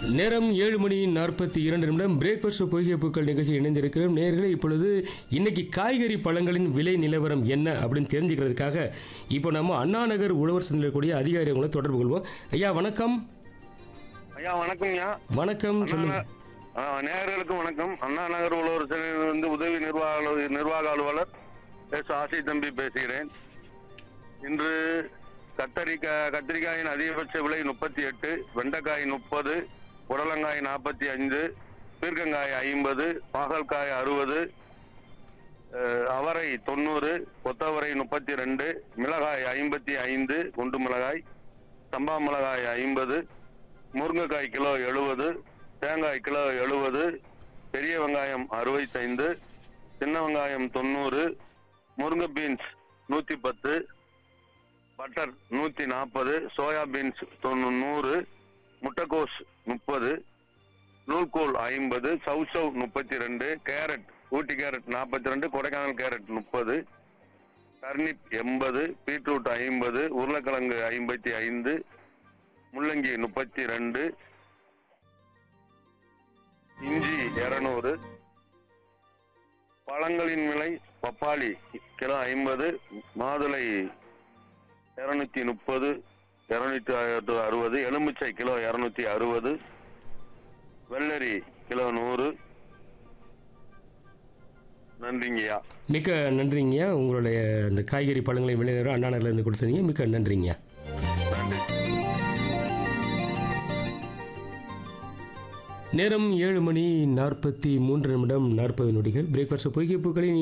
நேரம் ஏழு மணி நாற்பத்தி இரண்டு நிமிடம் பிரேக்ஃபாஸ்ட் பொய்கை பூக்கள் நிகழ்ச்சி இணைந்திருக்கிறோம் நேர்களே இப்பொழுது இன்னைக்கு காய்கறி பழங்களின் விலை நிலவரம் என்ன அப்படின்னு தெரிஞ்சுக்கிறதுக்காக இப்போ நம்ம அண்ணா நகர் உழவர் சந்தையில் அதிகாரி அவங்களை தொடர்பு கொள்வோம் ஐயா வணக்கம் ஐயா வணக்கம்யா வணக்கம் சொல்லுங்க ஆ, நேயர்களுக்கு வணக்கம் அண்ணா நகர் உழவர் சங்கத்தில் வந்து உதவி நிர்வாக அலு- நிர்வாக அலுவலர் எஸ் ஆசி தம்பி பேசுகிறேன் இன்று கத்தரிக்காய் கத்திரிக்காயின் அதிகபட்ச விலை முப்பத்தி எட்டு வெண்டைக்காய் முப்பது புடலங்காய் நாற்பத்தி அஞ்சு பீர்க்கங்காய் ஐம்பது பாகல்காய் அறுபது அவரை தொண்ணூறு கொத்தவரை முப்பத்தி ரெண்டு மிளகாய் ஐம்பத்தி ஐந்து குண்டு மிளகாய் சம்பா மிளகாய் ஐம்பது முருங்கைக்காய் கிலோ எழுபது தேங்காய் கிலோ எழுபது பெரிய வெங்காயம் அறுபத்தைந்து சின்ன வெங்காயம் தொண்ணூறு முருங்கை பீன்ஸ் நூற்றி பத்து பட்டர் நூற்றி நாற்பது சோயா பீன்ஸ் தொண்ணூ நூறு முட்டைக்கோஸ் முப்பது நூல்கோல் ஐம்பது சவுசவ் முப்பத்தி ரெண்டு கேரட் ஊட்டி கேரட் நாற்பத்தி ரெண்டு கொடைக்கானல் கேரட் முப்பது டர்னிப் எண்பது பீட்ரூட் ஐம்பது உருளைக்கிழங்கு ஐம்பத்தி ஐந்து முள்ளங்கி முப்பத்தி ரெண்டு இஞ்சி இருநூறு பழங்களின் விலை பப்பாளி கிலோ ஐம்பது மாதுளை இருநூத்தி முப்பது இருநூத்தி அறுபது எலுமிச்சை கிலோ இருநூத்தி அறுபது வெள்ளரி கிலோ நூறு நன்றிங்கய்யா மிக்க நன்றிங்க உங்களுடைய அந்த காய்கறி பழங்களின் விலை நிலவரம் அண்ணா நகர்ல இருந்து கொடுத்தீங்க மிக்க நன்றிங்க நன்றி நேரம் ஏழு மணி நாற்பத்தி மூன்று நிமிடம் நாற்பது நொடிகள் பிரேக்ஃபாஸ்ட் பொய்கை பூக்களின்